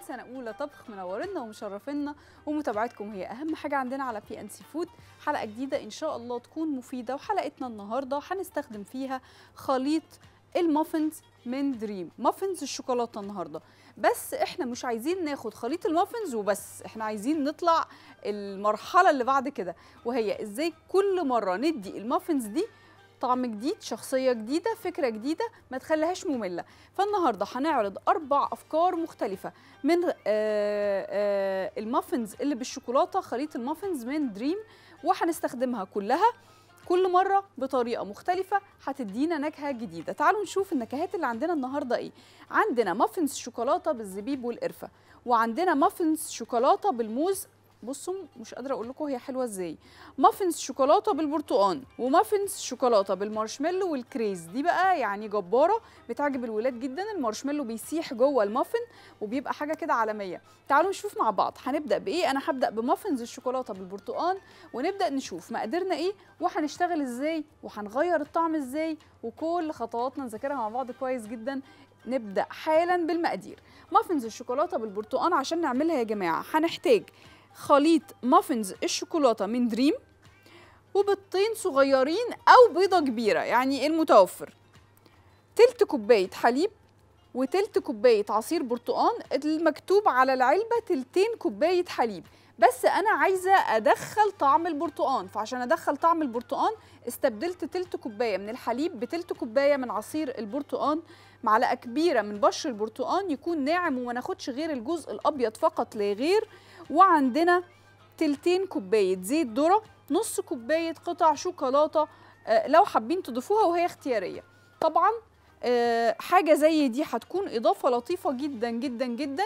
سنه اولى طبخ منورنا ومشرفينا ومتابعتكم هي اهم حاجه عندنا على بي ان سي فود حلقه جديده ان شاء الله تكون مفيده وحلقتنا النهارده هنستخدم فيها خليط المافنز من دريم مافنز الشوكولاته النهارده بس احنا مش عايزين ناخد خليط المافنز وبس احنا عايزين نطلع المرحله اللي بعد كده وهي ازاي كل مره ندي المافنز دي طعم جديد شخصية جديدة فكرة جديدة ما تخليهاش مملة فالنهاردة هنعرض أربع أفكار مختلفة من آه، آه، المافنز اللي بالشوكولاتة خليط المافنز من دريم وهنستخدمها كلها كل مرة بطريقة مختلفة هتدينا نكهة جديدة تعالوا نشوف النكهات اللي عندنا النهاردة ايه عندنا مافنز شوكولاتة بالزبيب والقرفة وعندنا مافنز شوكولاتة بالموز بصوا مش قادره اقول لكم هي حلوه ازاي مافنز شوكولاته بالبرتقال ومافنز شوكولاته بالمارشميلو والكريز دي بقى يعني جباره بتعجب الولاد جدا المارشميلو بيسيح جوه المافن وبيبقى حاجه كده عالميه تعالوا نشوف مع بعض هنبدا بايه انا هبدا بمافنز الشوكولاته بالبرتقال ونبدا نشوف مقاديرنا ايه وهنشتغل ازاي وهنغير الطعم ازاي وكل خطواتنا نذاكرها مع بعض كويس جدا نبدا حالا بالمقادير مافنز الشوكولاته بالبرتقال عشان نعملها يا جماعه هنحتاج خليط مافنز الشوكولاته من دريم وبيضتين صغيرين او بيضه كبيره يعني المتوفر تلت كوبايه حليب وتلت كوبايه عصير برتقان المكتوب على العلبه تلتين كوبايه حليب بس انا عايزه ادخل طعم البرتقان فعشان ادخل طعم البرتقان استبدلت تلت كوبايه من الحليب بتلت كوبايه من عصير البرتقان معلقه كبيره من بشر البرتقان يكون ناعم وما ناخدش غير الجزء الابيض فقط لا غير وعندنا تلتين كوبايه زيت ذره نص كوبايه قطع شوكولاته آه، لو حابين تضيفوها وهي اختياريه طبعا آه، حاجه زي دي هتكون اضافه لطيفه جدا جدا جدا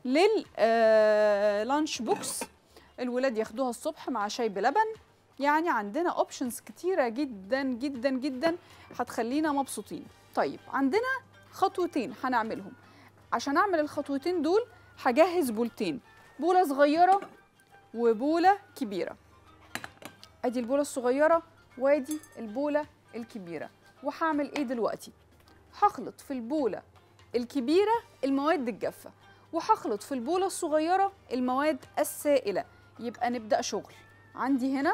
لللانش بوكس الولاد ياخدوها الصبح مع شاي بلبن يعني عندنا اوبشنز كتيره جدا جدا جدا هتخلينا مبسوطين طيب عندنا خطوتين هنعملهم عشان اعمل الخطوتين دول هجهز بولتين بوله صغيره وبوله كبيره ادي البوله الصغيره وادي البوله الكبيره وهعمل ايه دلوقتي هخلط في البوله الكبيره المواد الجافه وهخلط في البوله الصغيره المواد السائله يبقى نبدا شغل عندي هنا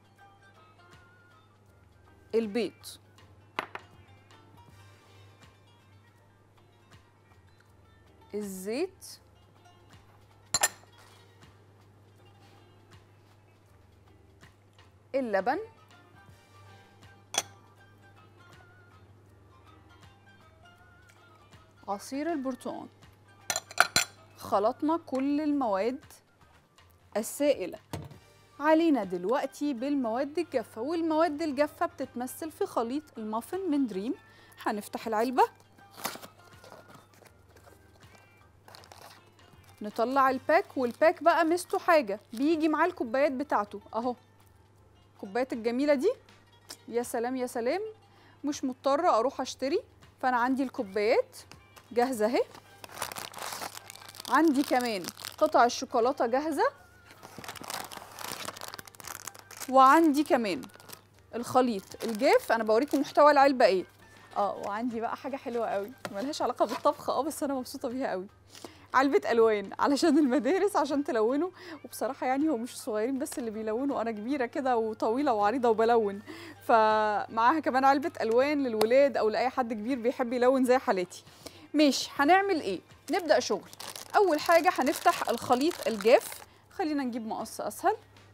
البيض الزيت اللبن عصير البرتقال خلطنا كل المواد السائلة علينا دلوقتي بالمواد الجافة والمواد الجافة بتتمثل في خليط المافن من دريم هنفتح العلبة نطلع الباك والباك بقى ميزته حاجة بيجي معاه الكوبايات بتاعته اهو الكوبايات الجميلة دي يا سلام يا سلام مش مضطرة اروح اشتري فانا عندي الكوبايات جاهزة اهي عندي كمان قطع الشوكولاتة جاهزة وعندي كمان الخليط الجاف انا بوريكم محتوى العلبة ايه اه وعندي بقى حاجة حلوة قوي ملهاش علاقة بالطبخ اه بس انا مبسوطة بيها قوي علبة ألوان علشان المدارس عشان تلونوا وبصراحة يعني هو مش صغيرين بس اللي بيلونوا أنا كبيرة كده وطويلة وعريضة وبلون فمعاها كمان علبة ألوان للولاد أو لأي حد كبير بيحب يلون زي حالتي ماشي هنعمل إيه؟ نبدأ شغل أول حاجة هنفتح الخليط الجاف خلينا نجيب مقص أسهل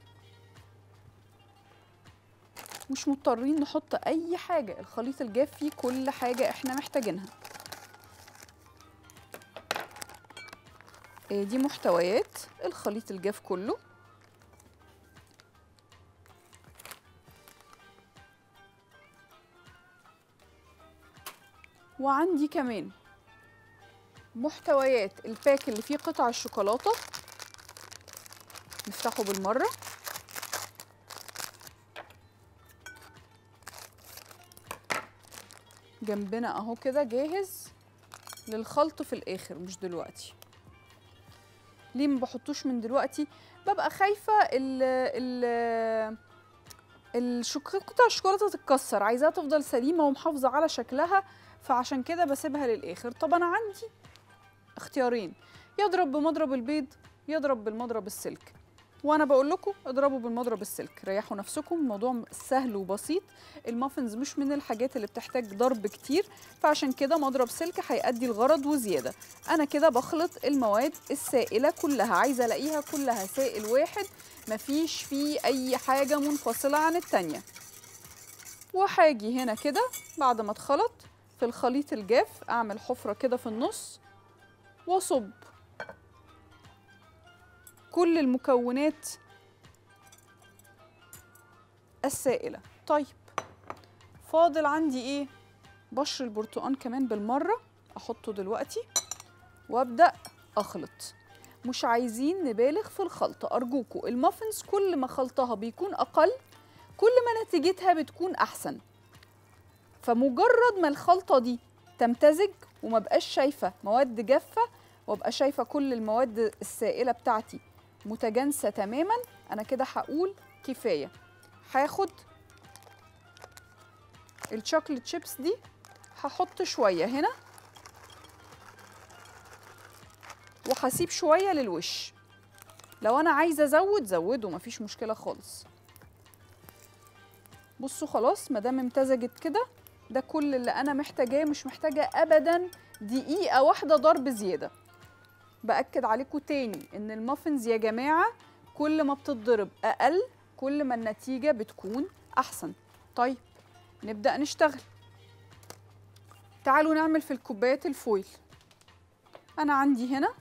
مش مضطرين نحط أي حاجة الخليط الجاف فيه كل حاجة إحنا محتاجينها آه، دي محتويات الخليط الجاف كله وعندي كمان محتويات الباك اللي فيه قطع الشوكولاتة نفتحه بالمرة جنبنا اهو كده جاهز للخلط في الاخر مش دلوقتي ليه ما بحطوش من دلوقتي ببقى خايفه ال ال الشوك- قطع الشوكولاته تتكسر عايزاها تفضل سليمه ومحافظه على شكلها فعشان كده بسيبها للاخر طب انا عندي اختيارين يضرب بمضرب البيض يضرب بالمضرب السلك وانا بقول لكم اضربوا بالمضرب السلك ريحوا نفسكم الموضوع سهل وبسيط المافنز مش من الحاجات اللي بتحتاج ضرب كتير فعشان كده مضرب سلك هيأدي الغرض وزياده انا كده بخلط المواد السائله كلها عايزه الاقيها كلها سائل واحد مفيش فيه اي حاجه منفصله عن التانيه وهاجي هنا كده بعد ما اتخلط في الخليط الجاف اعمل حفره كده في النص واصب كل المكونات السائله طيب فاضل عندي ايه بشر البرتقال كمان بالمره احطه دلوقتي وابدا اخلط مش عايزين نبالغ في الخلط ارجوكوا المافنز كل ما خلطها بيكون اقل كل ما نتيجتها بتكون احسن فمجرد ما الخلطه دي تمتزج وما بقاش شايفه مواد جافه وابقى شايفه كل المواد السائله بتاعتي متجانسه تماما انا كده هقول كفايه هاخد الشوكليت شيبس دي هحط شويه هنا وهسيب شويه للوش لو انا عايزه ازود زوده مفيش مشكله خالص بصوا خلاص ما دام امتزجت كده ده كل اللي انا محتاجاه مش محتاجه ابدا دقيقه واحده ضرب زياده باكد عليكم تاني ان المافنز يا جماعه كل ما بتتضرب اقل كل ما النتيجه بتكون احسن طيب نبدا نشتغل تعالوا نعمل في الكوبايات الفويل انا عندي هنا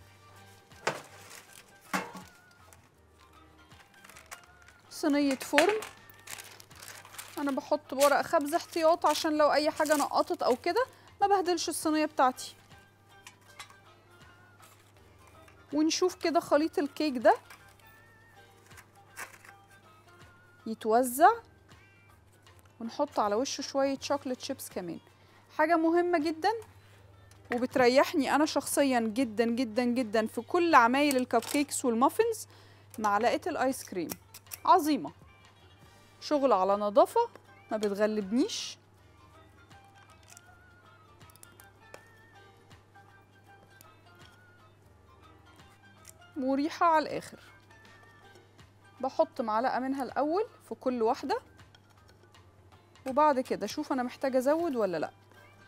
صينيه فرن انا بحط ورق خبز احتياط عشان لو اي حاجه نقطت او كده ما بهدلش الصينيه بتاعتي ونشوف كده خليط الكيك ده يتوزع ونحط على وشه شويه شوكليت شيبس كمان حاجه مهمه جدا وبتريحني انا شخصيا جدا جدا جدا في كل عمايل الكب كيكس والمافنز معلقه الايس كريم عظيمه شغل على نظافة ما بتغلبنيش مريحة على الآخر بحط معلقة منها الأول في كل واحدة وبعد كده أشوف أنا محتاجة أزود ولا لأ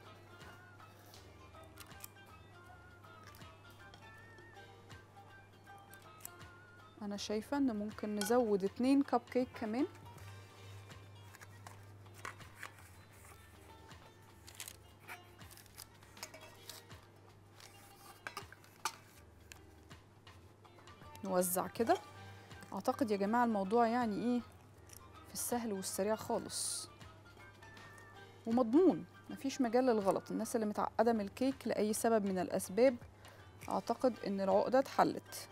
أنا شايفة إن ممكن نزود اتنين كب كيك كمان نوزع كده اعتقد يا جماعه الموضوع يعني ايه في السهل والسريع خالص ومضمون مفيش مجال للغلط الناس اللي متعقده من الكيك لاي سبب من الاسباب اعتقد ان العقده اتحلت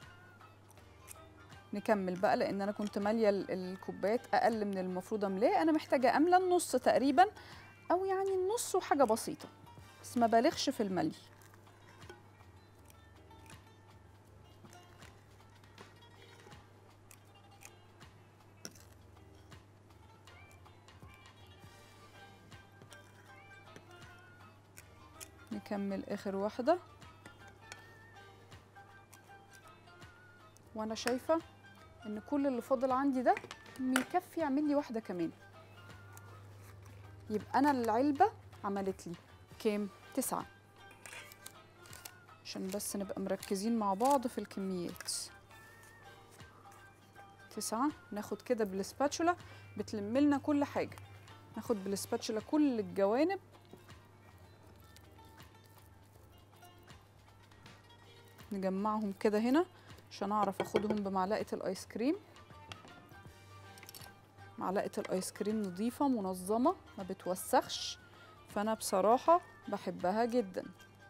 نكمل بقى لان انا كنت ماليه الكوبايات اقل من المفروض املاه انا محتاجه املى النص تقريبا او يعني النص وحاجه بسيطه بس ما بالغش في الملي نكمل اخر واحده وانا شايفه ان كل اللي فاضل عندي ده يكفي يعمل لي واحده كمان يبقى انا العلبه عملت لي كام تسعة عشان بس نبقى مركزين مع بعض في الكميات تسعة ناخد كده بالسباتشولا بتلم لنا كل حاجة ناخد بالسباتشولا كل الجوانب نجمعهم كده هنا عشان اعرف اخدهم بمعلقه الايس كريم معلقه الايس كريم نظيفه منظمه ما بتوسخش فانا بصراحه بحبها جدا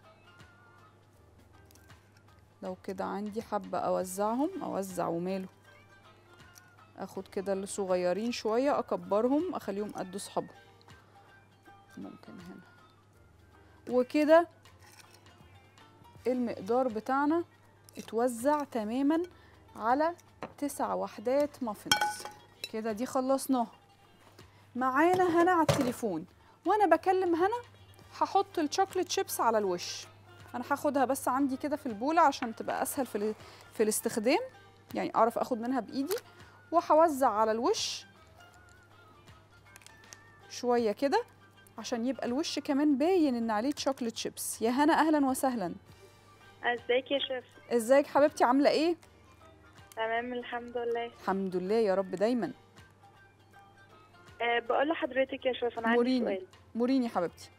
لو كده عندي حبه اوزعهم اوزع وماله اخد كده اللي صغيرين شويه اكبرهم اخليهم قد صحابهم ممكن هنا وكده المقدار بتاعنا اتوزع تماما على تسع وحدات مافنز كده دي خلصناها معانا هنا على التليفون وانا بكلم هنا هحط الشوكليت شيبس على الوش انا هاخدها بس عندي كده في البوله عشان تبقى اسهل في ال- في الاستخدام يعني اعرف اخد منها بايدي وهوزع على الوش شويه كده عشان يبقى الوش كمان باين ان عليه شوكليت شيبس يا هنا اهلا وسهلا ازيك يا شيف ازيك حبيبتي عامله ايه تمام الحمد لله الحمد لله يا رب دايما أه بقول لحضرتك يا شيف انا عندي موريني. سؤال موريني حبيبتي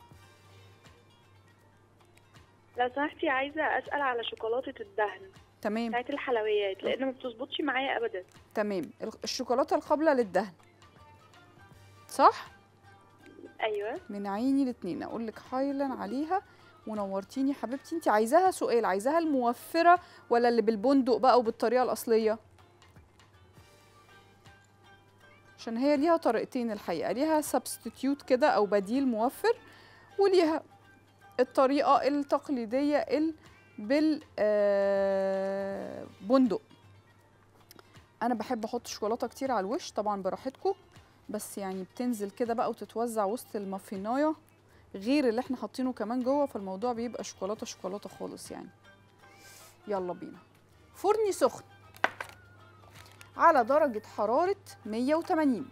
لو سمحتي عايزه اسال على شوكولاته الدهن تمام بتاعت الحلويات لان ما بتظبطش معايا ابدا تمام الخ- الشوكولاته القابله للدهن صح ايوه من عيني الاتنين اقول لك حالا عليها ونورتيني حبيبتي انت عايزاها سؤال عايزاها الموفره ولا اللي بالبندق بقى وبالطريقه الاصليه عشان هي ليها طريقتين الحقيقه ليها سبستيتيوت كده او بديل موفر وليها الطريقه التقليديه ال بالبندق انا بحب احط شوكولاته كتير على الوش طبعا براحتكم بس يعني بتنزل كده بقى وتتوزع وسط المافينايه غير اللي احنا حاطينه كمان جوه فالموضوع بيبقى شوكولاته شوكولاته خالص يعني يلا بينا فرني سخن على درجة حرارة 180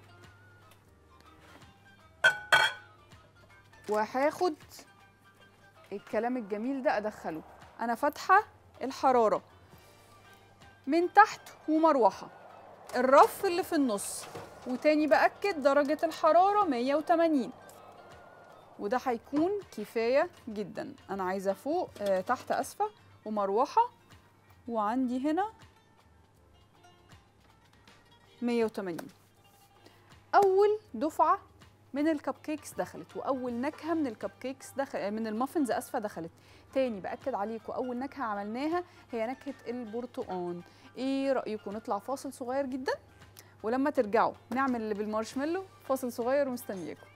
وهاخد الكلام الجميل ده ادخله انا فاتحة الحرارة من تحت ومروحة الرف اللي في النص وتاني بأكد درجة الحرارة 180 وده هيكون كفاية جدا أنا عايزة فوق آه تحت أسفة ومروحة وعندي هنا 180 أول دفعة من الكب كيكس دخلت وأول نكهة من الكب كيكس دخل من المافنز أسفة دخلت تاني بأكد عليكم أول نكهة عملناها هي نكهة البرتقان إيه رأيكم نطلع فاصل صغير جدا ولما ترجعوا نعمل اللي بالمارشميلو فاصل صغير ومستنياكم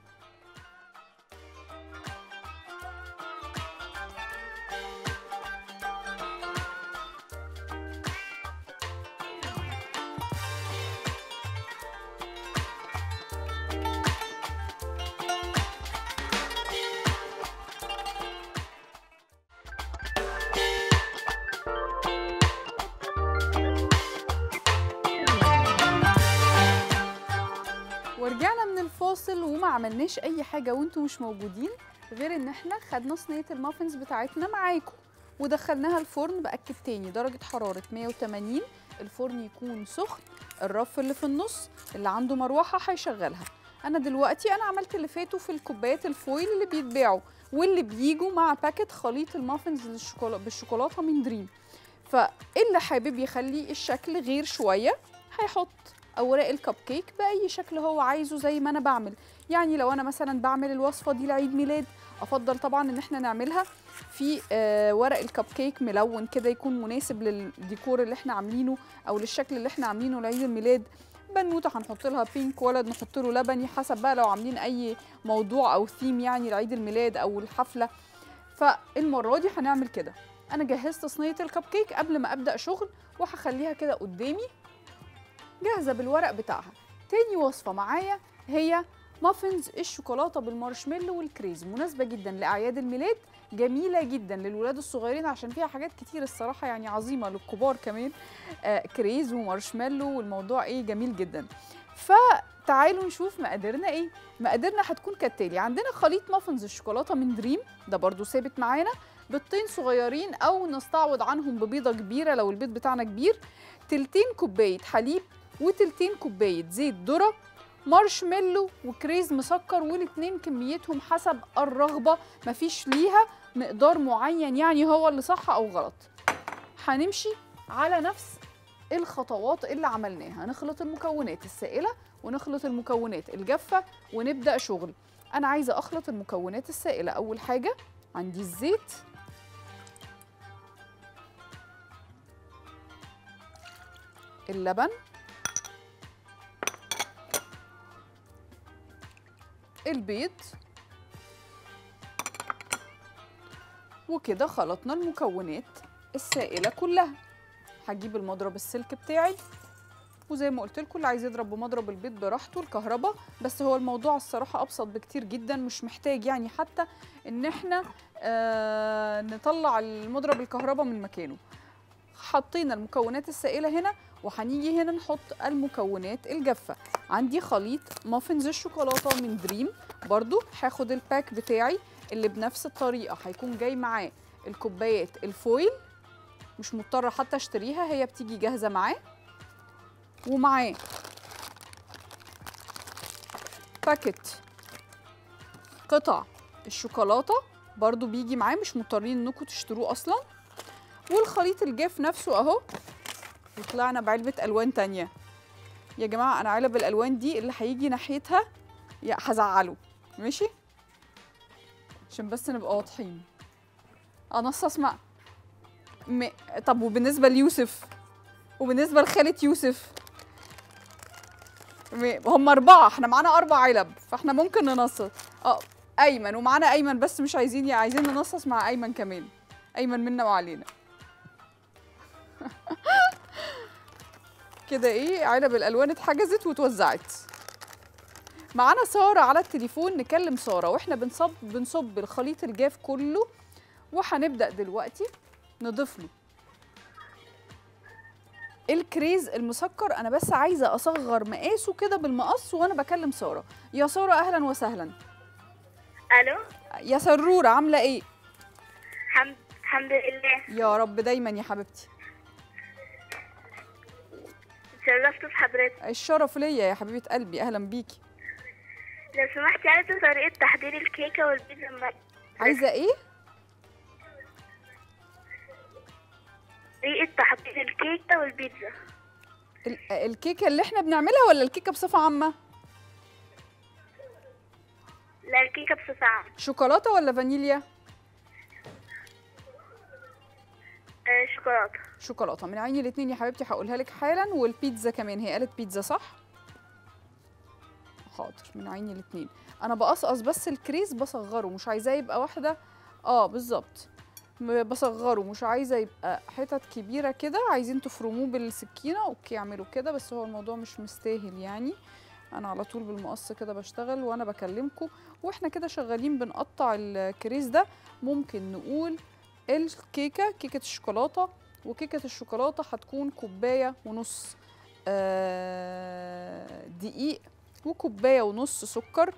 ورجعنا من الفاصل وما عملناش اي حاجه وانتم مش موجودين غير ان احنا خدنا صينيه المافنز بتاعتنا معاكم ودخلناها الفرن باكد تاني درجه حراره 180 الفرن يكون سخن الرف اللي في النص اللي عنده مروحه هيشغلها انا دلوقتي انا عملت اللي فاتوا في الكوبايات الفويل اللي بيتباعوا واللي بيجوا مع باكت خليط المافنز للشوكولا بالشوكولاته من دريم فاللي حابب يخلي الشكل غير شويه هيحط اوراق الكب كيك باي شكل هو عايزه زي ما انا بعمل يعني لو انا مثلا بعمل الوصفه دي لعيد ميلاد افضل طبعا ان احنا نعملها في آه ورق الكب كيك ملون كده يكون مناسب للديكور اللي احنا عاملينه او للشكل اللي احنا عاملينه لعيد الميلاد بنوته هنحط لها بينك ولد نحط له لبني حسب بقى لو عاملين اي موضوع او ثيم يعني لعيد الميلاد او الحفله فالمره دي هنعمل كده انا جهزت صينيه الكب كيك قبل ما ابدا شغل وهخليها كده قدامي جاهزه بالورق بتاعها تاني وصفه معايا هي مافنز الشوكولاته بالمارشميلو والكريز مناسبه جدا لاعياد الميلاد جميله جدا للولاد الصغيرين عشان فيها حاجات كتير الصراحه يعني عظيمه للكبار كمان آه كريز ومارشميلو والموضوع ايه جميل جدا فتعالوا نشوف مقاديرنا ايه مقاديرنا هتكون كالتالي عندنا خليط مافنز الشوكولاته من دريم ده برضو ثابت معانا بيضتين صغيرين او نستعوض عنهم ببيضه كبيره لو البيض بتاعنا كبير تلتين كوبايه حليب وتلتين كوبايه زيت ذره مارشميلو وكريز مسكر والاتنين كميتهم حسب الرغبه مفيش ليها مقدار معين يعني هو اللي صح او غلط هنمشي على نفس الخطوات اللي عملناها نخلط المكونات السائله ونخلط المكونات الجافه ونبدا شغل انا عايزه اخلط المكونات السائله اول حاجه عندي الزيت اللبن البيض وكده خلطنا المكونات السائلة كلها هجيب المضرب السلك بتاعي وزي ما قلت لكم اللي عايز يضرب بمضرب البيض براحته الكهرباء بس هو الموضوع الصراحة أبسط بكتير جدا مش محتاج يعني حتى إن احنا آه نطلع المضرب الكهرباء من مكانه حطينا المكونات السائله هنا وهنيجي هنا نحط المكونات الجافه عندي خليط مافنز الشوكولاته من دريم برضو هاخد الباك بتاعي اللي بنفس الطريقه هيكون جاي معاه الكوبايات الفويل مش مضطره حتى اشتريها هي بتيجي جاهزه معاه ومعاه باكت قطع الشوكولاته برضو بيجي معاه مش مضطرين انكم تشتروه اصلا والخليط الجاف نفسه اهو وطلعنا بعلبه الوان تانية يا جماعه انا علب الالوان دي اللي هيجي ناحيتها يا هزعله ماشي عشان بس نبقى واضحين انصص مع م... طب وبالنسبه ليوسف وبالنسبه لخاله يوسف م- هم اربعه احنا معانا اربع علب فاحنا ممكن ننصص اه ايمن ومعانا ايمن بس مش عايزين يا عايزين ننصص مع ايمن كمان ايمن منا وعلينا كده ايه علب الالوان اتحجزت واتوزعت معانا ساره على التليفون نكلم ساره واحنا بنصب بنصب الخليط الجاف كله وهنبدا دلوقتي نضيف له الكريز المسكر انا بس عايزه اصغر مقاسه كده بالمقص وانا بكلم ساره يا ساره اهلا وسهلا الو يا سروره عامله ايه الحمد الحمد لله يا رب دايما يا حبيبتي اتشرفت بحضرتك الشرف ليا يا حبيبه قلبي اهلا بيكي لو سمحتي عايزه طريقه تحضير الكيكه والبيتزا المقلية. عايزه ايه طريقه تحضير الكيكه والبيتزا ال- الكيكه اللي احنا بنعملها ولا الكيكه بصفه عامه لا الكيكه بصفه عامه شوكولاته ولا فانيليا آه شوكولاته شوكولاته من عيني الاتنين يا حبيبتي هقولها لك حالا والبيتزا كمان هي قالت بيتزا صح حاضر من عيني الاتنين انا بقصقص بس الكريز بصغره مش عايزاه يبقى واحده اه بالظبط م- بصغره مش عايزه يبقى حتت كبيره كده عايزين تفرموه بالسكينه اوكي اعملوا كده بس هو الموضوع مش مستاهل يعني انا على طول بالمقص كده بشتغل وانا بكلمكم واحنا كده شغالين بنقطع الكريز ده ممكن نقول الكيكه كيكه الشوكولاته وكيكه الشوكولاته هتكون كوبايه ونص آه، دقيق وكوبايه ونص سكر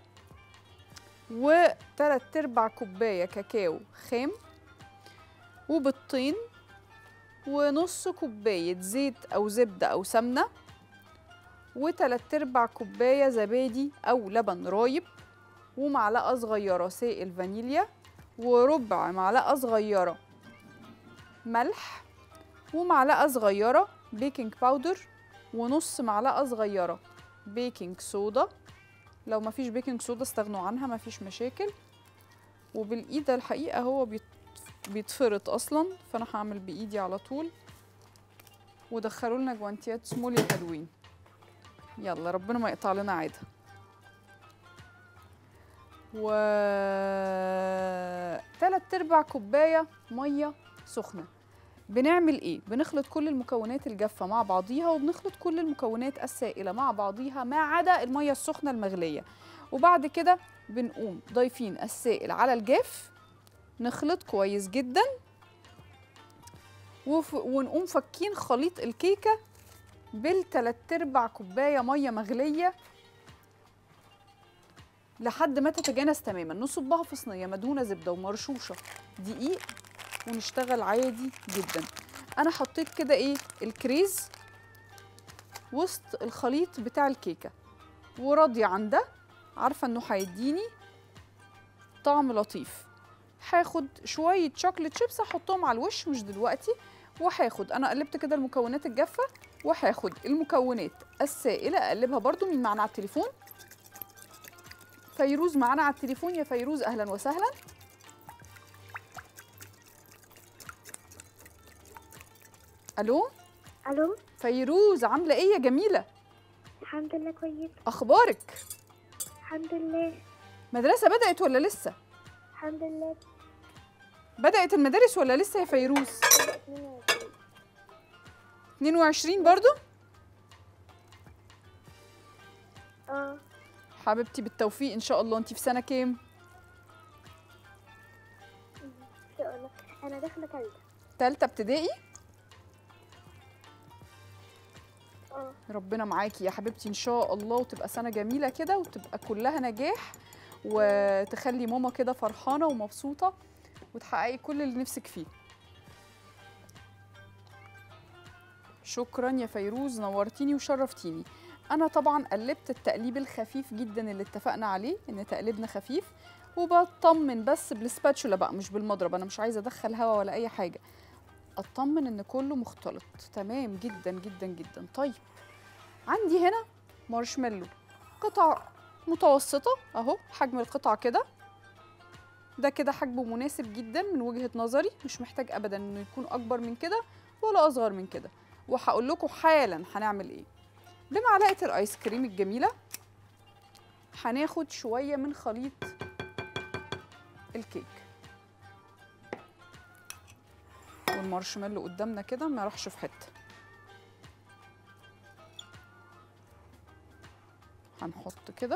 وتلات ارباع كوبايه كاكاو خام وبيضتين ونص كوبايه زيت او زبده او سمنه وتلات ارباع كوبايه زبادي او لبن رايب ومعلقه صغيره سائل فانيليا وربع معلقه صغيره ملح ومعلقه صغيره بيكنج باودر ونص معلقه صغيره بيكنج صودا لو مفيش بيكنج صودا استغنوا عنها مفيش مشاكل وبالايد الحقيقه هو بيت- بيتفرط اصلا فانا هعمل بايدي على طول ودخلوا لنا جوانتيات سمول يا حلوين يلا ربنا ما يقطع لنا عاده و تلات ارباع كوبايه ميه سخنه بنعمل ايه بنخلط كل المكونات الجافه مع بعضيها وبنخلط كل المكونات السائله مع بعضيها ما عدا الميه السخنه المغليه وبعد كده بنقوم ضايفين السائل على الجاف نخلط كويس جدا وف... ونقوم فكين خليط الكيكه بالتلات ارباع كوبايه ميه مغليه لحد ما تتجانس تماما نصبها في صينيه مدهونه زبده ومرشوشه دقيق ونشتغل عادي جدا انا حطيت كده ايه الكريز وسط الخليط بتاع الكيكه وراضيه عن ده عارفه انه هيديني طعم لطيف هاخد شويه شوكليت شيبس احطهم على الوش مش دلوقتي وهاخد انا قلبت كده المكونات الجافه وهاخد المكونات السائله اقلبها برضو مين معانا على التليفون فيروز معانا على التليفون يا فيروز اهلا وسهلا الو الو فيروز عامله ايه يا جميله الحمد لله كويس اخبارك الحمد لله مدرسه بدات ولا لسه الحمد لله بدات المدارس ولا لسه يا فيروز 22 برضو اه حبيبتي بالتوفيق ان شاء الله انت في سنه كام تالتة ابتدائي اه ربنا معاكي يا حبيبتي ان شاء الله وتبقى سنه جميله كده وتبقى كلها نجاح وتخلي ماما كده فرحانه ومبسوطه وتحققي كل اللي نفسك فيه شكرا يا فيروز نورتيني وشرفتيني انا طبعا قلبت التقليب الخفيف جدا اللي اتفقنا عليه ان تقليبنا خفيف وبطمن بس بالسباتشولا بقى مش بالمضرب انا مش عايزه ادخل هوا ولا اي حاجه اطمن ان كله مختلط تمام جدا جدا جدا طيب عندي هنا مارشميلو قطع متوسطة اهو حجم القطعة كده ده كده حجمه مناسب جدا من وجهة نظري مش محتاج ابدا انه يكون اكبر من كده ولا اصغر من كده وهقول لكم حالا هنعمل ايه بمعلقة الايس كريم الجميلة هناخد شوية من خليط الكيك والمارشميلو قدامنا كده ما يروحش في حته هنحط كده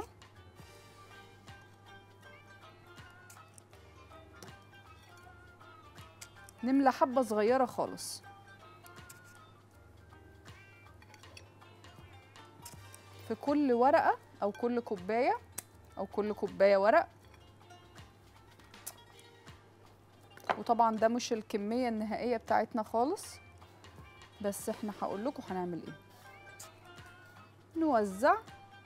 نملى حبة صغيرة خالص في كل ورقة أو كل كوباية أو كل كوباية ورق وطبعا ده مش الكمية النهائية بتاعتنا خالص بس احنا هقول لكم هنعمل ايه نوزع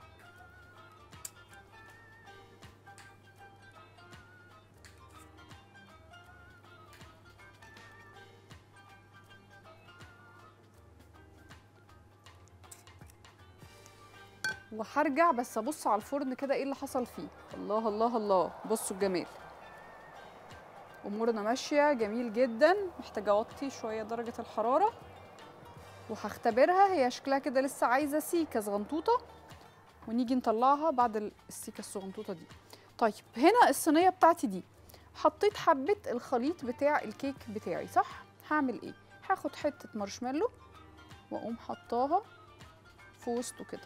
وهرجع بس ابص على الفرن كده ايه اللي حصل فيه الله الله الله بصوا الجمال امورنا ماشيه جميل جدا محتاجه اوطي شويه درجه الحراره وهختبرها هي شكلها كده لسه عايزه سيكه صغنطوطه ونيجي نطلعها بعد السيكه الصغنطوطه دي طيب هنا الصينيه بتاعتي دي حطيت حبه الخليط بتاع الكيك بتاعي صح هعمل ايه هاخد حته مارشميلو واقوم حطاها في وسطه كده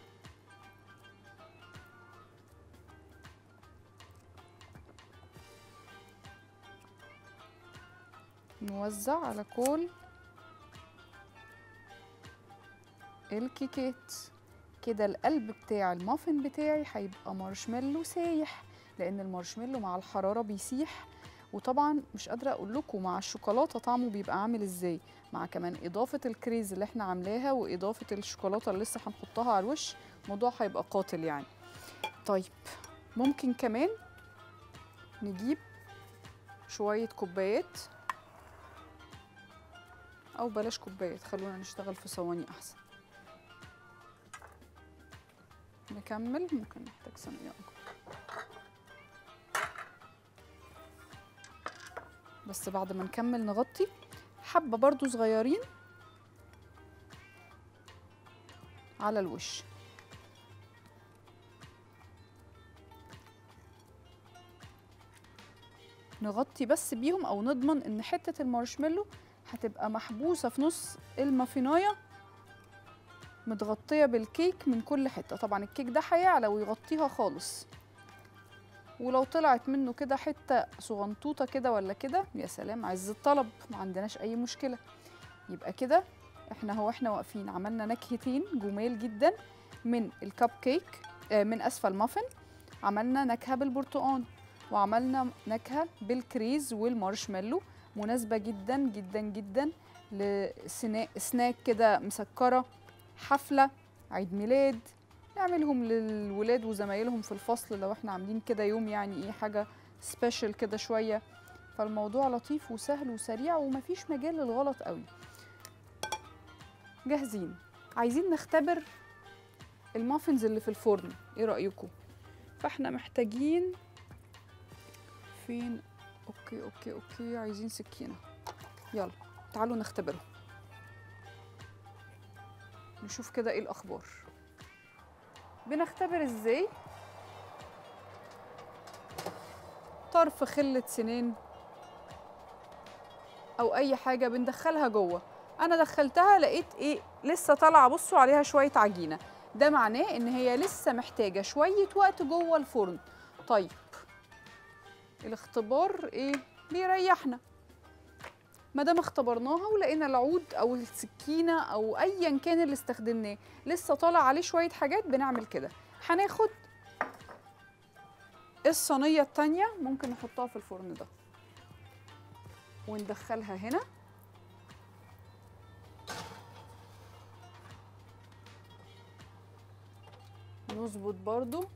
نوزع على كل الكيكات كده القلب بتاع المافن بتاعي هيبقى مارشميلو سايح لان المارشميلو مع الحراره بيسيح وطبعا مش قادره اقول لكم مع الشوكولاته طعمه بيبقى عامل ازاي مع كمان اضافه الكريز اللي احنا عاملاها واضافه الشوكولاته اللي لسه هنحطها على الوش الموضوع هيبقى قاتل يعني طيب ممكن كمان نجيب شويه كوبايات او بلاش كوبايات خلونا نشتغل في صواني احسن نكمل ممكن نحتاج صينيه اكبر بس بعد ما نكمل نغطي حبه برضو صغيرين على الوش نغطي بس بيهم او نضمن ان حته المارشميلو هتبقى محبوسه في نص المافينايه متغطيه بالكيك من كل حته طبعا الكيك ده هيعلى ويغطيها خالص ولو طلعت منه كده حته صغنطوطه كده ولا كده يا سلام عز الطلب ما عندناش اي مشكله يبقى كده احنا هو احنا واقفين عملنا نكهتين جمال جدا من الكب كيك آه من اسفل مافن عملنا نكهه بالبرتقال وعملنا نكهه بالكريز والمارشميلو مناسبه جدا جدا جدا لسناك كده مسكره حفله عيد ميلاد نعملهم للولاد وزمايلهم في الفصل لو احنا عاملين كده يوم يعني ايه حاجه سبيشال كده شويه فالموضوع لطيف وسهل وسريع ومفيش مجال للغلط قوي جاهزين عايزين نختبر المافنز اللي في الفرن ايه رايكم فاحنا محتاجين فين اوكي اوكي اوكي عايزين سكينه يلا تعالوا نختبره نشوف كده ايه الاخبار بنختبر ازاي طرف خلة سنين او اي حاجه بندخلها جوه انا دخلتها لقيت ايه لسه طالعه بصوا عليها شويه عجينه ده معناه ان هي لسه محتاجه شويه وقت جوه الفرن طيب الاختبار ايه بيريحنا ما دام اختبرناها ولقينا العود او السكينه او ايا كان اللي استخدمناه لسه طالع عليه شويه حاجات بنعمل كده هناخد الصينيه التانية ممكن نحطها في الفرن ده وندخلها هنا نظبط برضو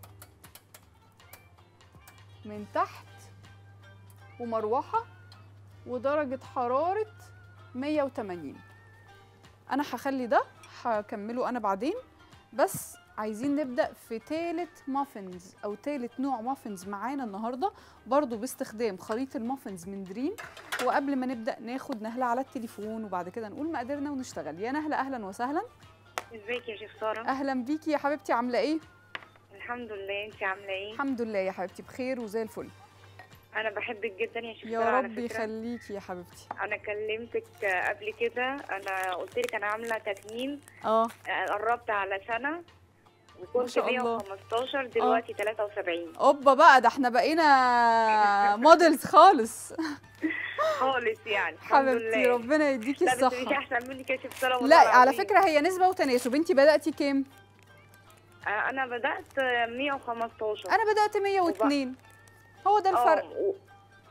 من تحت ومروحة ودرجة حرارة 180 أنا هخلي ده هكمله أنا بعدين بس عايزين نبدأ في تالت مافنز أو تالت نوع مافنز معانا النهاردة برضو باستخدام خليط المافنز من دريم وقبل ما نبدأ ناخد نهلة على التليفون وبعد كده نقول مقاديرنا ونشتغل يا نهلة أهلا وسهلا ازيك يا شيخ ساره أهلا بيكي يا حبيبتي عاملة إيه؟ الحمد لله انت عامله ايه الحمد لله يا حبيبتي بخير وزي الفل انا بحبك جدا يا شيخ يا ساره على رب فكرة. يخليكي يا حبيبتي انا كلمتك قبل كده انا قلت لك انا عامله تكميم اه قربت على سنه ما وكنت شاء الله. 115 دلوقتي 73 اوبا بقى ده احنا بقينا موديلز خالص خالص يعني الحمد حبيبتي لله ربنا يديكي لا بس مش الصحة احسن منك يا شيخ ساره والله لا على العظيم. فكرة هي نسبة وتناسب انت بدأتي كام؟ آه، انا بدات 115 انا بدأت 102 هو ده الفرق اه و-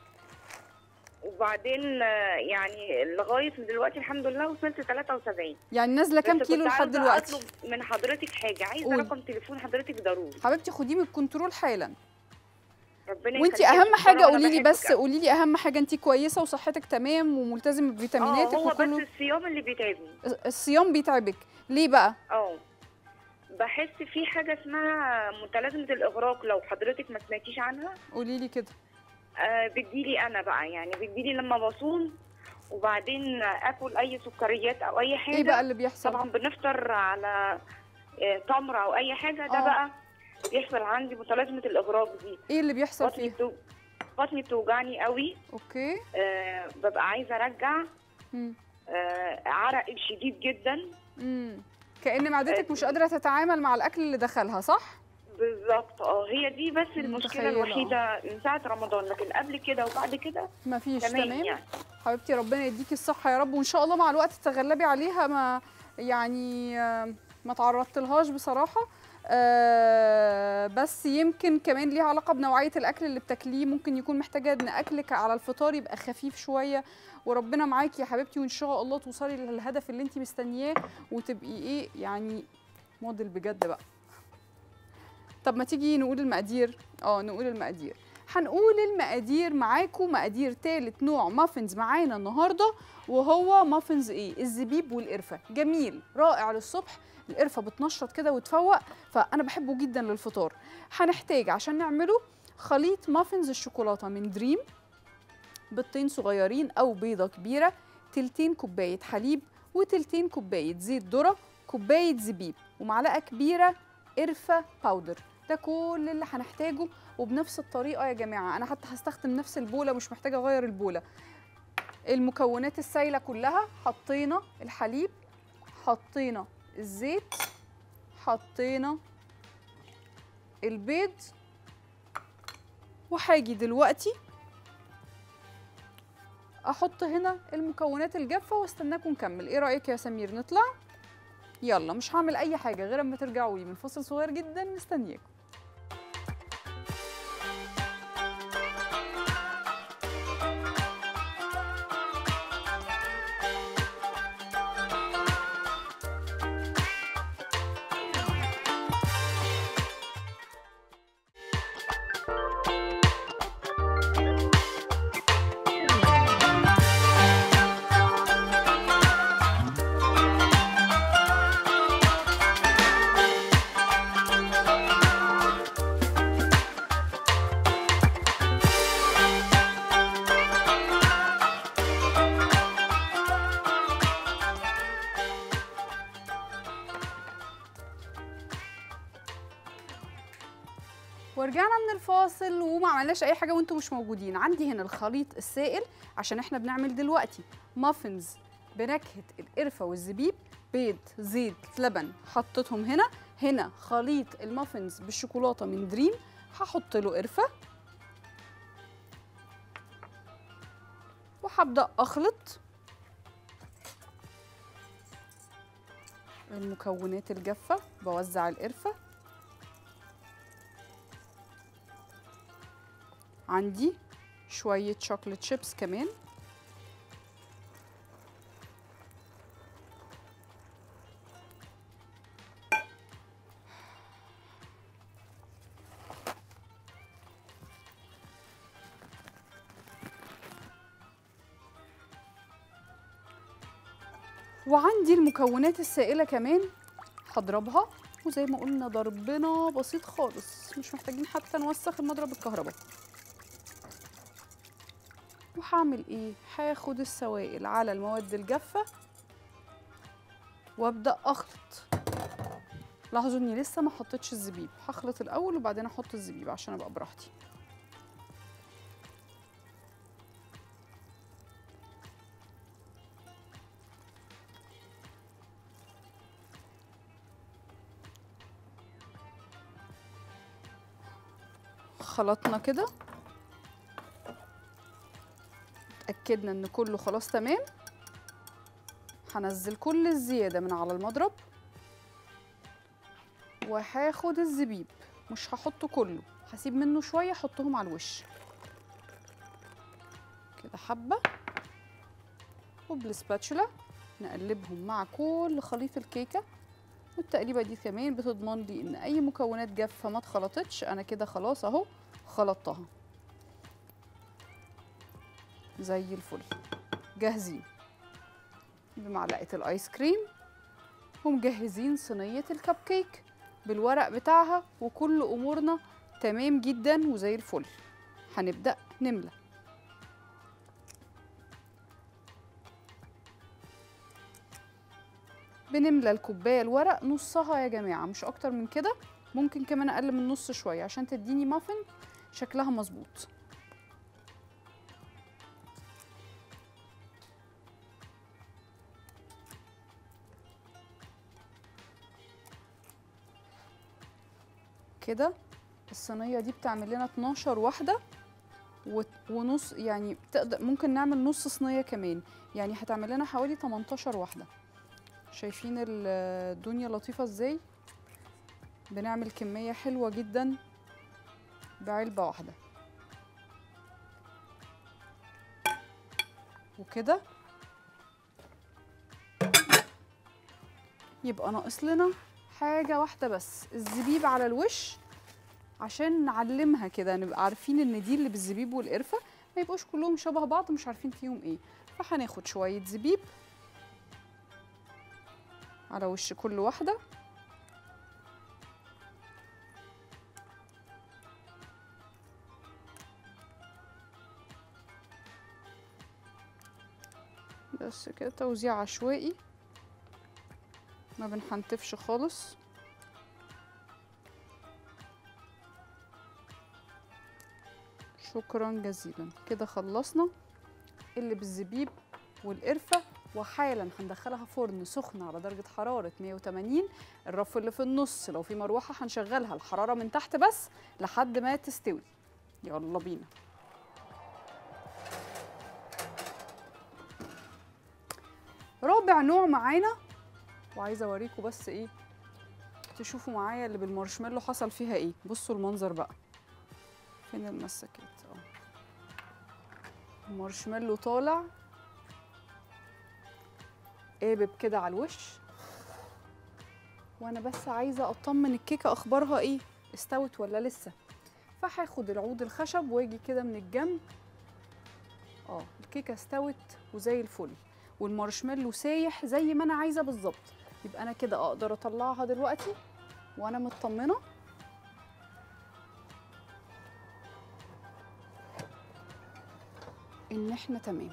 وبعدين آه، يعني لغايه دلوقتي الحمد لله وصلت 73 يعني نازلة كام بس كيلو كنت لحد عاوزة دلوقتي؟ اطلب من حضرتك حاجه عايزه قولي. رقم تليفون حضرتك ضروري حبيبتي خديه من الكنترول حالا ربنا وانت يخليكي يا اهم شيخ حاجة سارة، وأنا قولي لي بحبك بس أوي. قولي لي اهم حاجة انت كويسة وصحتك تمام وملتزمة اه بفيتاميناتك هو بس وكله الصيام اللي بيتعبني الصيام بيتعبك ليه بقى؟ اه بحس في حاجه اسمها متلازمه الاغراق لو حضرتك ما سمعتيش عنها قولي لي كده آه بتجيلي انا بقى يعني بتجيلي لما بصوم وبعدين اكل اي سكريات او اي حاجه ايه بقى اللي بيحصل؟ طبعا بنفطر على آه، تمر او اي حاجه ده آه. بقى بيحصل عندي متلازمه الاغراق دي ايه اللي بيحصل بطني فيه؟ بتو... بطني بتوجعني قوي اوكي آه ببقى عايزه ارجع مم. آه عرق شديد جدا امم كأن معدتك مش قادرة تتعامل مع الأكل اللي دخلها صح؟ بالظبط اه هي دي بس المشكله متخيلة، الوحيده من ساعه رمضان لكن قبل كده وبعد كده مفيش تمام تمام يعني حبيبتي ربنا يديكي الصحة يا رب وإن شاء الله مع الوقت تتغلبي عليها ما يعني آه، ما تعرضت لهاش بصراحة آه، بس يمكن كمان ليها علاقة بنوعية الأكل اللي بتاكليه ممكن يكون محتاجة إن أكلك على الفطار يبقى خفيف شوية وربنا معاكي يا حبيبتي وإن شاء الله توصلي للهدف اللي أنت مستنياه وتبقي إيه يعني موديل بجد بقى طب ما تيجي نقول المقادير اه نقول المقادير هنقول المقادير معاكم مقادير تالت نوع مافنز معانا النهارده وهو مافنز ايه الزبيب والقرفه جميل رائع للصبح القرفه بتنشط كده وتفوق فانا بحبه جدا للفطار هنحتاج عشان نعمله خليط مافنز الشوكولاته من دريم بيضتين صغيرين او بيضه كبيره تلتين كوبايه حليب وتلتين كوبايه زيت ذره كوبايه زبيب ومعلقه كبيره قرفه باودر ده كل اللي هنحتاجه وبنفس الطريقه يا جماعه انا حتى هستخدم نفس البوله مش محتاجه اغير البوله المكونات السايله كلها حطينا الحليب حطينا الزيت حطينا البيض وهاجي دلوقتي احط هنا المكونات الجافه واستناكم نكمل ايه رايك يا سمير نطلع يلا مش هعمل اي حاجه غير اما ترجعوا لي من فاصل صغير جدا مستنياكم ورجعنا من الفاصل وما عملناش اي حاجه وانتم مش موجودين عندي هنا الخليط السائل عشان احنا بنعمل دلوقتي مافنز بنكهه القرفه والزبيب بيض زيت لبن حطيتهم هنا هنا خليط المافنز بالشوكولاته من دريم هحط له قرفه وهبدا اخلط المكونات الجافة بوزع القرفة عندي شوية شوكليت شيبس كمان وعندي المكونات السائلة كمان هضربها وزي ما قلنا ضربنا بسيط خالص مش محتاجين حتى نوسخ المضرب الكهرباء وهعمل ايه هاخد السوائل على المواد الجافة وابدأ اخلط لاحظوا اني لسه ما حطيتش الزبيب هخلط الاول وبعدين احط الزبيب عشان ابقى براحتي خلطنا كده اتأكدنا ان كله خلاص تمام هنزل كل الزيادة من على المضرب وهاخد الزبيب مش هحطه كله هسيب منه شوية احطهم على الوش كده حبة وبالسباتشولا نقلبهم مع كل خليط الكيكة والتقليبة دي كمان بتضمن لي ان اي مكونات جافة ما اتخلطتش انا كده خلاص اهو خلطتها زي الفل جاهزين بمعلقة الايس كريم ومجهزين صينية الكب كيك بالورق بتاعها وكل امورنا تمام جدا وزي الفل هنبدأ نملى بنملى الكوبايه الورق نصها يا جماعه مش اكتر من كده ممكن كمان اقل من نص شويه عشان تديني مافن شكلها مظبوط كده الصينيه دي بتعمل لنا 12 واحده و- ونص يعني تقدر ممكن نعمل نص صينيه كمان يعني هتعمل لنا حوالي 18 واحده شايفين ال- الدنيا لطيفة ازاي بنعمل كمية حلوة جدا بعلبة واحدة وكده يبقى ناقص لنا حاجة واحدة بس الزبيب على الوش عشان نعلمها كده نبقى عارفين ان دي اللي بالزبيب والقرفة ما يبقوش كلهم شبه بعض مش عارفين فيهم ايه فهناخد شوية زبيب على وش كل واحدة بس كده توزيع عشوائي ما بنحنتفش خالص شكرا جزيلا كده خلصنا اللي بالزبيب والقرفة وحالا هندخلها فرن سخن على درجة حرارة 180 الرف اللي في النص لو في مروحة هنشغلها الحرارة من تحت بس لحد ما تستوي يلا بينا رابع نوع معانا وعايزة اوريكم بس ايه تشوفوا معايا اللي بالمارشميلو حصل فيها ايه بصوا المنظر بقى فين المسكات اه المارشميلو طالع قابب كده على الوش وانا بس عايزه اطمن الكيكه اخبارها ايه استوت ولا لسه فهاخد العود الخشب واجي كده من الجنب اه الكيكه استوت وزي الفل والمارشميلو سايح زي ما انا عايزه بالظبط يبقى انا كده اقدر اطلعها دلوقتي وانا مطمنه ان احنا تمام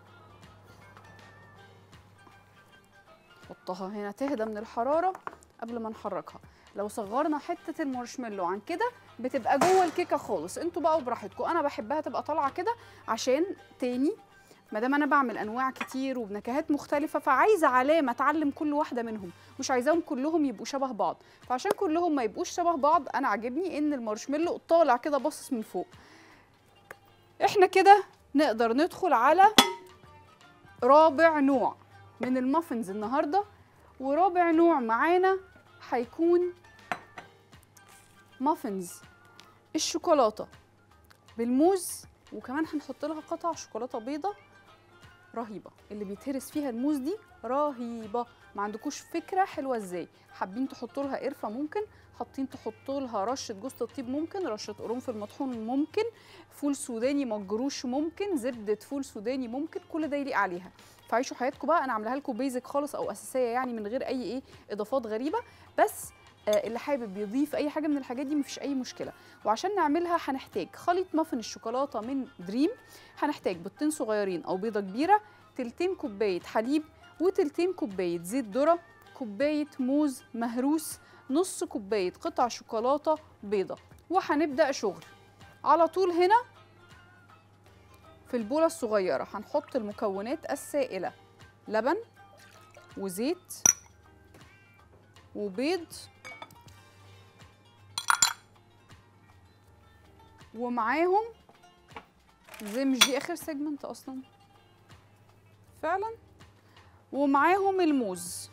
نحطها هنا تهدى من الحراره قبل ما نحركها لو صغرنا حته المارشميلو عن كده بتبقى جوه الكيكه خالص انتوا بقى وبراحتكم انا بحبها تبقى طالعه كده عشان تاني ما دام انا بعمل انواع كتير وبنكهات مختلفه فعايزه علامه اتعلم كل واحده منهم مش عايزاهم كلهم يبقوا شبه بعض فعشان كلهم ما يبقوش شبه بعض انا عاجبني ان المارشميلو طالع كده باصص من فوق احنا كده نقدر ندخل على رابع نوع من المافنز النهارده ورابع نوع معانا هيكون مافنز الشوكولاته بالموز وكمان هنحط لها قطع شوكولاته بيضه رهيبه اللي بيتهرس فيها الموز دي رهيبه ما عندكوش فكره حلوه ازاي حابين تحطوا لها قرفه ممكن حاطين تحطوا لها رشه جوز الطيب ممكن رشه قرنفل مطحون ممكن فول سوداني مجروش ممكن زبده فول سوداني ممكن كل ده يليق عليها فعيشوا حياتكم بقى انا عاملاها لكم بيزك خالص او اساسيه يعني من غير اي ايه اضافات غريبه بس آه اللي حابب يضيف اي حاجه من الحاجات دي مفيش اي مشكله وعشان نعملها هنحتاج خليط مافن الشوكولاته من دريم هنحتاج بيضتين صغيرين او بيضه كبيره تلتين كوبايه حليب وتلتين كوبايه زيت ذره كوبايه موز مهروس نص كوبايه قطع شوكولاته بيضه وهنبدا شغل على طول هنا في البوله الصغيره هنحط المكونات السائله لبن وزيت وبيض ومعاهم زي مش دي اخر سيجمنت اصلا فعلا ومعاهم الموز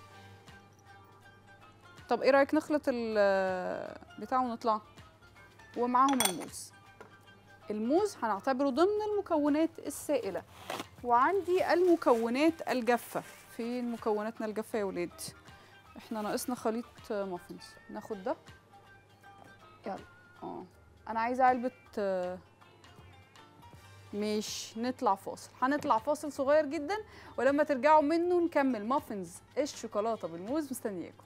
طب ايه رايك نخلط البتاع ونطلع ومعاهم الموز الموز هنعتبره ضمن المكونات السائله وعندي المكونات الجافه فين مكوناتنا الجافه يا ولاد احنا ناقصنا خليط مافنز ناخد ده يلا اه انا عايزه علبه آه، ماشي نطلع فاصل هنطلع فاصل صغير جدا ولما ترجعوا منه نكمل مافنز الشوكولاته بالموز مستنياكم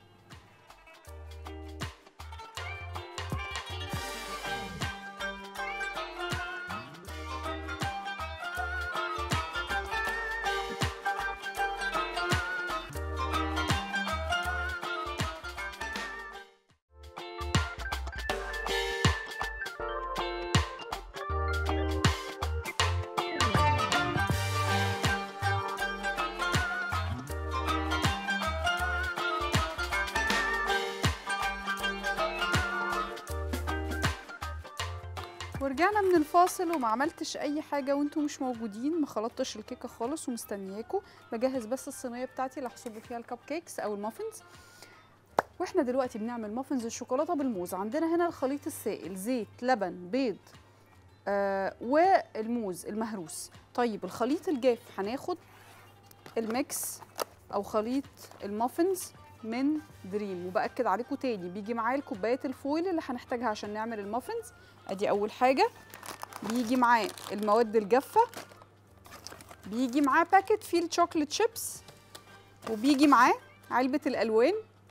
ورجعنا من الفاصل وما عملتش اي حاجه وانتوا مش موجودين ما خلطتش الكيكه خالص ومستنياكوا بجهز بس الصينيه بتاعتي اللي هصب فيها الكب كيكس او المافنز واحنا دلوقتي بنعمل مافنز الشوكولاته بالموز عندنا هنا الخليط السائل زيت لبن بيض آه والموز المهروس طيب الخليط الجاف هناخد الميكس او خليط المافنز من دريم وباكد عليكم تاني بيجي معاه الكوبايات الفويل اللي هنحتاجها عشان نعمل المافنز ادي اول حاجه بيجي معاه المواد الجافه بيجي معاه باكت فيه الشوكليت شيبس وبيجي معاه علبه الالوان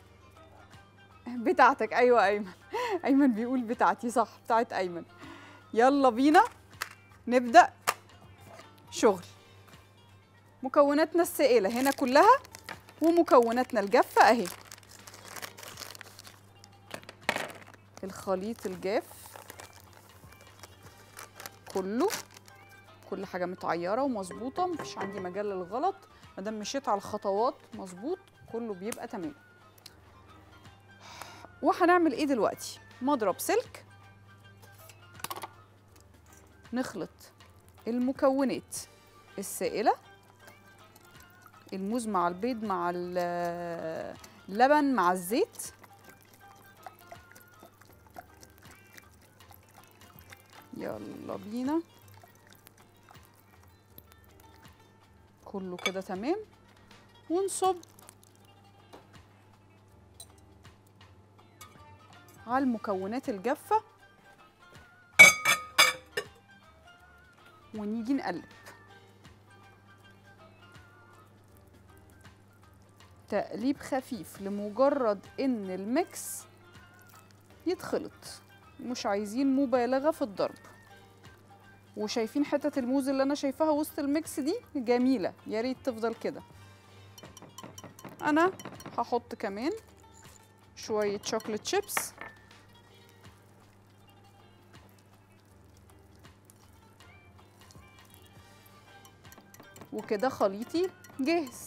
بتاعتك ايوه ايمن ايمن بيقول بتاعتي صح بتاعت ايمن يلا بينا نبدا شغل مكوناتنا السائله هنا كلها ومكوناتنا الجافه اهي الخليط الجاف كله كل حاجه متعيره ومظبوطه مفيش عندي مجال للغلط ما دام مشيت على الخطوات مظبوط كله بيبقى تمام وهنعمل ايه دلوقتي مضرب سلك نخلط المكونات السائله الموز مع البيض مع ال- اللبن مع الزيت يلا بينا كله كده تمام ونصب على المكونات الجافة ونيجي نقلب تقليب خفيف لمجرد ان الميكس يتخلط مش عايزين مبالغة في الضرب وشايفين حتة الموز اللي انا شايفاها وسط الميكس دي جميلة يا ريت تفضل كده انا هحط كمان شوية شوكليت شيبس وكده خليطي جاهز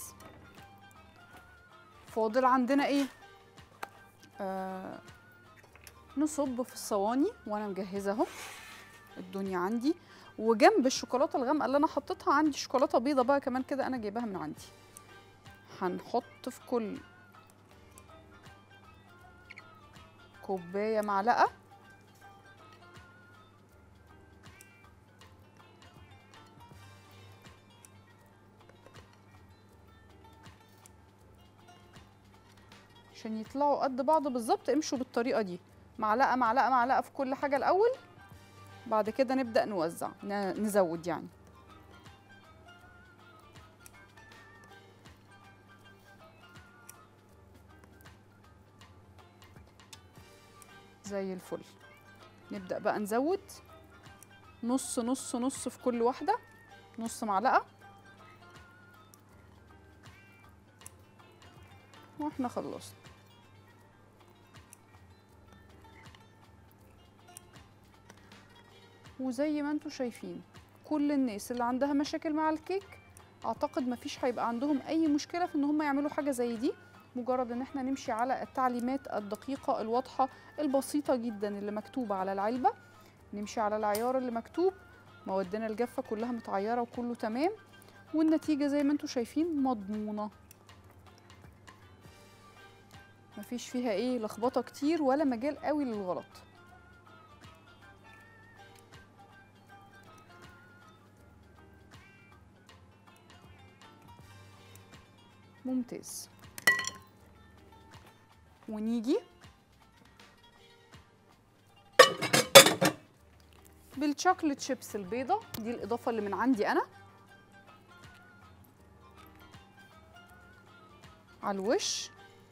فاضل عندنا ايه آه نصب في الصواني وانا مجهزه اهو الدنيا عندي وجنب الشوكولاته الغامقه اللي انا حطيتها عندي شوكولاته بيضه بقى كمان كده انا جايباها من عندي هنحط في كل كوبايه معلقه عشان يطلعوا قد بعض بالظبط امشوا بالطريقه دي معلقه معلقه معلقه في كل حاجه الاول بعد كده نبدا نوزع ن- نزود يعني زي الفل نبدا بقى نزود نص نص نص في كل واحده نص معلقه واحنا خلصنا وزي ما انتم شايفين كل الناس اللي عندها مشاكل مع الكيك اعتقد مفيش هيبقى عندهم اي مشكله في ان هم يعملوا حاجه زي دي مجرد ان احنا نمشي على التعليمات الدقيقه الواضحه البسيطه جدا اللي مكتوبه على العلبه نمشي على العيار اللي مكتوب موادنا الجافه كلها متعيره وكله تمام والنتيجه زي ما انتم شايفين مضمونه مفيش فيها ايه لخبطه كتير ولا مجال قوي للغلط ممتاز ونيجي بالشوكليت شيبس البيضة دي الإضافة اللي من عندي أنا على الوش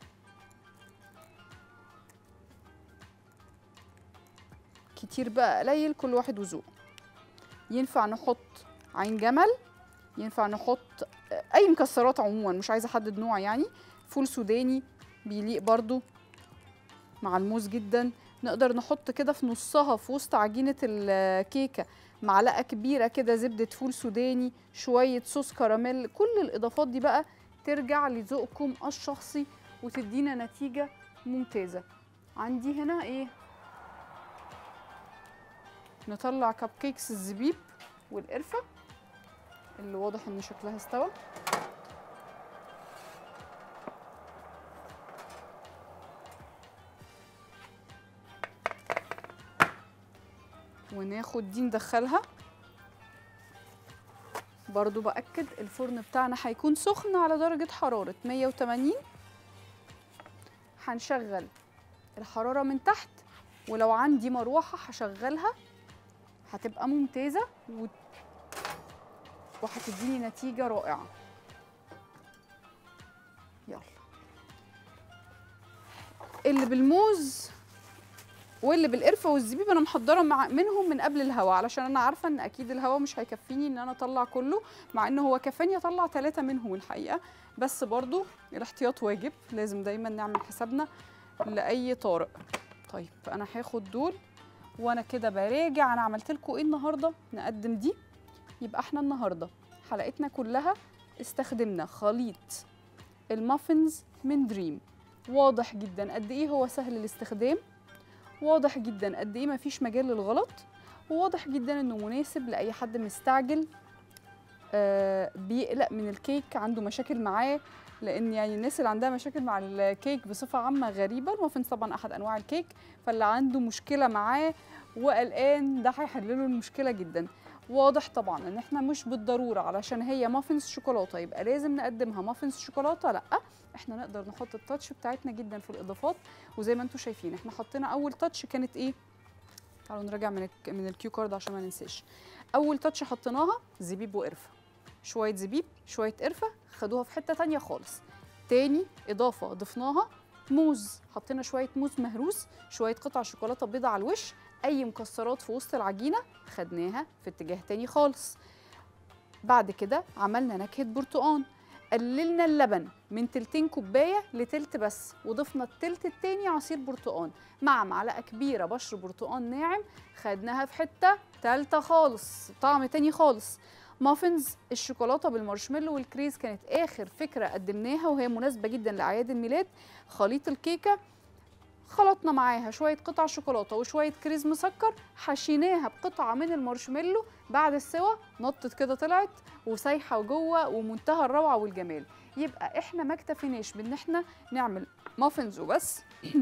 كتير بقى قليل كل واحد وذوقه ينفع نحط عين جمل ينفع نحط اي مكسرات عموما مش عايزه احدد نوع يعني فول سوداني بيليق برضو مع الموز جدا نقدر نحط كده في نصها في وسط عجينه الكيكه معلقه كبيره كده زبده فول سوداني شويه صوص كراميل كل الاضافات دي بقى ترجع لذوقكم الشخصي وتدينا نتيجه ممتازه عندي هنا ايه نطلع كب كيكس الزبيب والقرفه اللي واضح ان شكلها استوى وناخد دي ندخلها برضو بأكد الفرن بتاعنا هيكون سخن على درجة حرارة 180 هنشغل الحرارة من تحت ولو عندي مروحة هشغلها هتبقى ممتازة و... وهتديني نتيجة رائعة يلا اللي بالموز واللي بالقرفه والزبيب انا محضره مع منهم من قبل الهوا علشان انا عارفه ان اكيد الهوا مش هيكفيني ان انا اطلع كله مع ان هو كفاني اطلع ثلاثه منهم الحقيقه بس برضو الاحتياط واجب لازم دايما نعمل حسابنا لاي طارئ طيب انا هاخد دول وانا كده براجع انا عملت لكم ايه النهارده نقدم دي يبقى احنا النهارده حلقتنا كلها استخدمنا خليط المافنز من دريم واضح جدا قد ايه هو سهل الاستخدام واضح جدا قد ايه مفيش مجال للغلط وواضح جدا انه مناسب لاي حد مستعجل آه بيقلق من الكيك عنده مشاكل معاه لان يعني الناس اللي عندها مشاكل مع الكيك بصفه عامه غريبه المافنز طبعا احد انواع الكيك فاللي عنده مشكله معاه وقلقان ده هيحل له المشكله جدا واضح طبعا ان احنا مش بالضروره علشان هي مافنز شوكولاته يبقى لازم نقدمها مافنز شوكولاته لا احنا نقدر نحط التاتش بتاعتنا جدا في الاضافات وزي ما انتم شايفين احنا حطينا اول تاتش كانت ايه تعالوا نراجع من الك- من الكيو كارد عشان ما ننساش اول تاتش حطيناها زبيب وقرفه شويه زبيب شويه قرفه خدوها في حته تانية خالص تاني اضافه ضفناها موز حطينا شويه موز مهروس شويه قطع شوكولاته بيضاء على الوش اي مكسرات في وسط العجينه خدناها في اتجاه تاني خالص بعد كده عملنا نكهه برتقان قللنا اللبن من تلتين كوبايه لتلت بس وضفنا التلت التاني عصير برتقان مع معلقه كبيره بشر برتقان ناعم خدناها في حته تالته خالص طعم تاني خالص مافنز الشوكولاته بالمارشميلو والكريز كانت اخر فكره قدمناها وهي مناسبه جدا لاعياد الميلاد خليط الكيكه خلطنا معاها شويه قطع شوكولاته وشويه كريز مسكر حشيناها بقطعه من المارشميلو بعد السوا نطت كده طلعت وسايحه جوه ومنتهى الروعه والجمال يبقى احنا ما اكتفيناش بان احنا نعمل مافنز وبس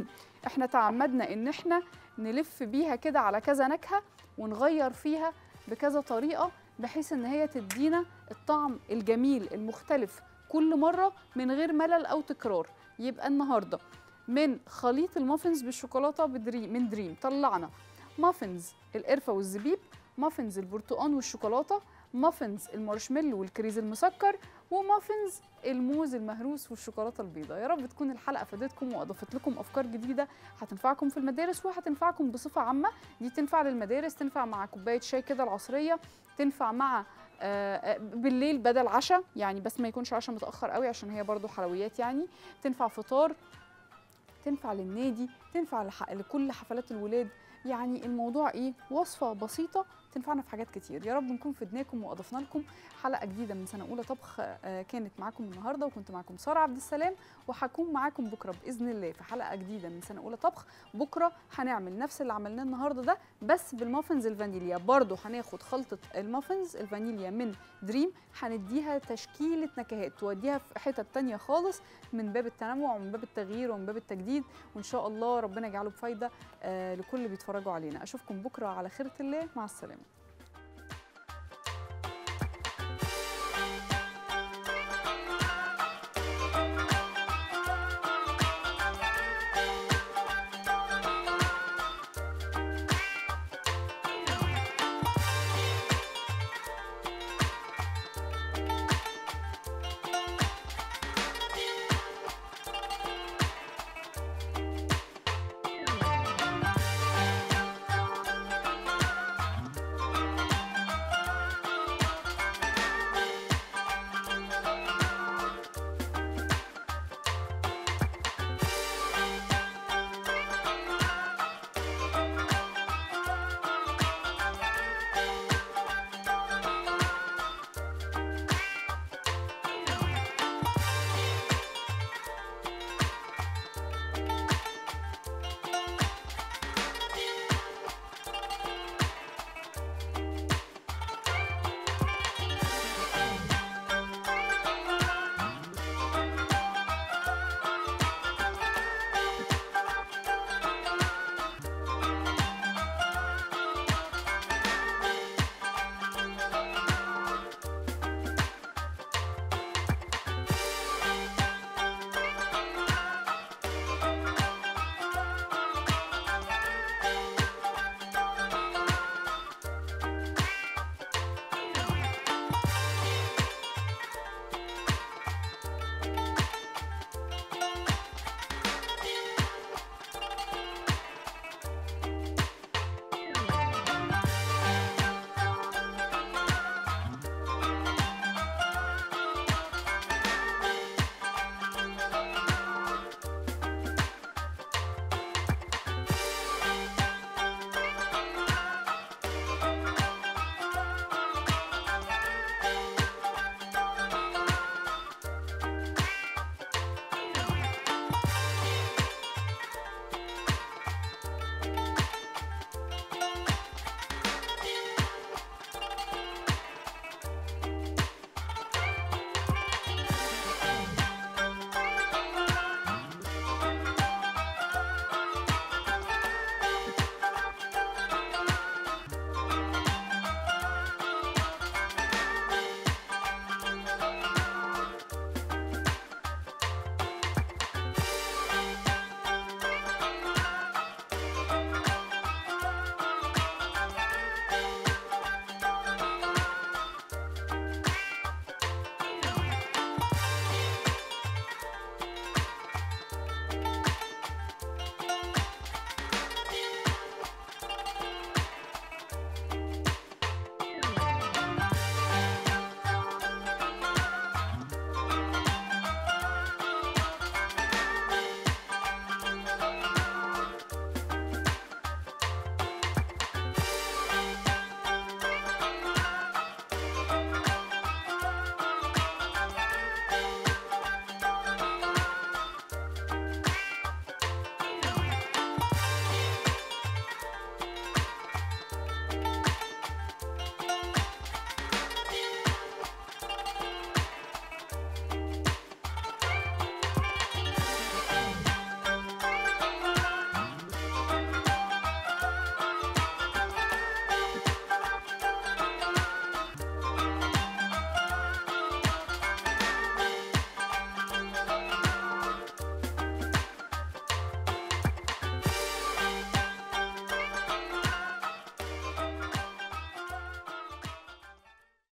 احنا تعمدنا ان احنا نلف بيها كده على كذا نكهه ونغير فيها بكذا طريقه بحيث ان هي تدينا الطعم الجميل المختلف كل مره من غير ملل او تكرار يبقى النهارده من خليط المافنز بالشوكولاته بدريم من دريم طلعنا مافنز القرفه والزبيب مافنز البرتقال والشوكولاته مافنز المارشميلو والكريز المسكر ومافنز الموز المهروس والشوكولاته البيضاء يا رب تكون الحلقه فادتكم واضافت لكم افكار جديده هتنفعكم في المدارس وهتنفعكم بصفه عامه دي تنفع للمدارس تنفع مع كوبايه شاي كده العصريه تنفع مع آه، آه، بالليل بدل عشاء يعني بس ما يكونش عشاء متاخر قوي عشان هي برضو حلويات يعني تنفع فطار تنفع للنادي تنفع لح- لكل حفلات الولاد يعني الموضوع ايه وصفه بسيطه تنفعنا في حاجات كتير يا رب نكون فدناكم واضفنا لكم حلقه جديده من سنه اولى طبخ آه، كانت معاكم النهارده وكنت معاكم ساره عبد السلام وهكون معاكم بكره باذن الله في حلقه جديده من سنه اولى طبخ بكره هنعمل نفس اللي عملناه النهارده ده بس بالمافنز الفانيليا برضو هناخد خلطه المافنز الفانيليا من دريم هنديها تشكيله نكهات توديها في حتت تانية خالص من باب التنوع ومن باب التغيير ومن باب التجديد وان شاء الله ربنا يجعله بفايده آه، لكل اللي بيتفرجوا علينا اشوفكم بكره على خيره الله مع السلامه